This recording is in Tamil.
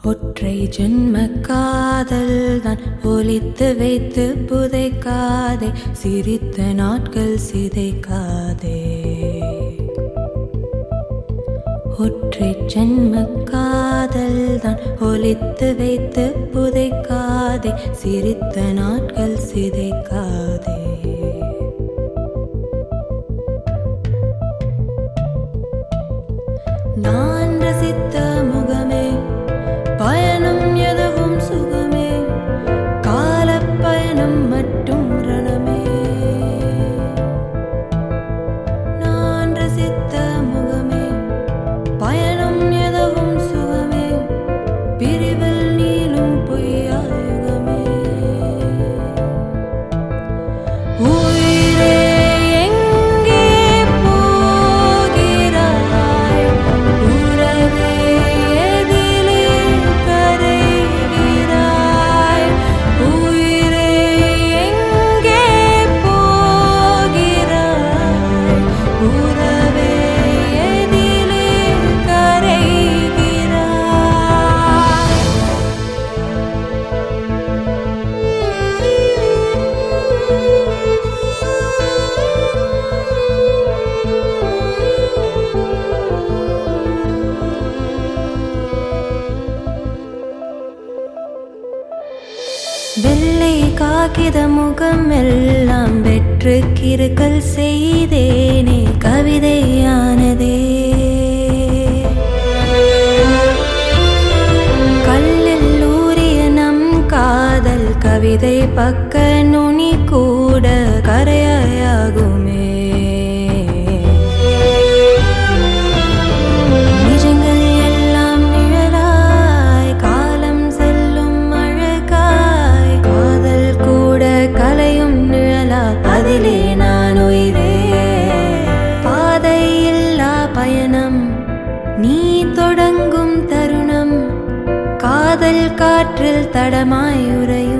ஒற்றை ஜென்ம காதல் தான் ஒலித்து வைத்து புதைக்காதே சிரித்த நாட்கள் சிதைக்காதே ஒற்றை ஜென்ம காதல் தான் ஒலித்து வைத்து புதைக்காதே சிரித்த நாட்கள் சிதைக்காதே நான் ரசித்த முகமே பயணம் எதுவும் சுகமே காலப் பயணம் மட்டும் ரணமே நான் ரசித்த முகமே பயணம் எதுவும் சுகமே பிரிவில் நீளும் பொய்யாயுகமே உயிரே எங்கே போகிறாய் உறவே எதிலே கரைகிறாய் உயிரே எங்கே போகிறாய் உறவே எதிலே கரைகிறாய் வெள்ளை காகித முகம் எல்லாம் வெற்று கிறுக்கல் செய்தேனே கவிதையானதே கல்லில் ஊறிய நம் காதல் கவிதை பக்க நுனி கூட கரையாகுமே நிஜங்கள் எல்லாம் நிழலாய் காலம் செல்லும் அழகாய் காதல் கூட கலையும் நிழலா அதிலே நான் உயிரே பாதை இல்லா பயணம் நீ தொடங்கும் தருணம் காதல் காற்றில் தடமாய் உறையும்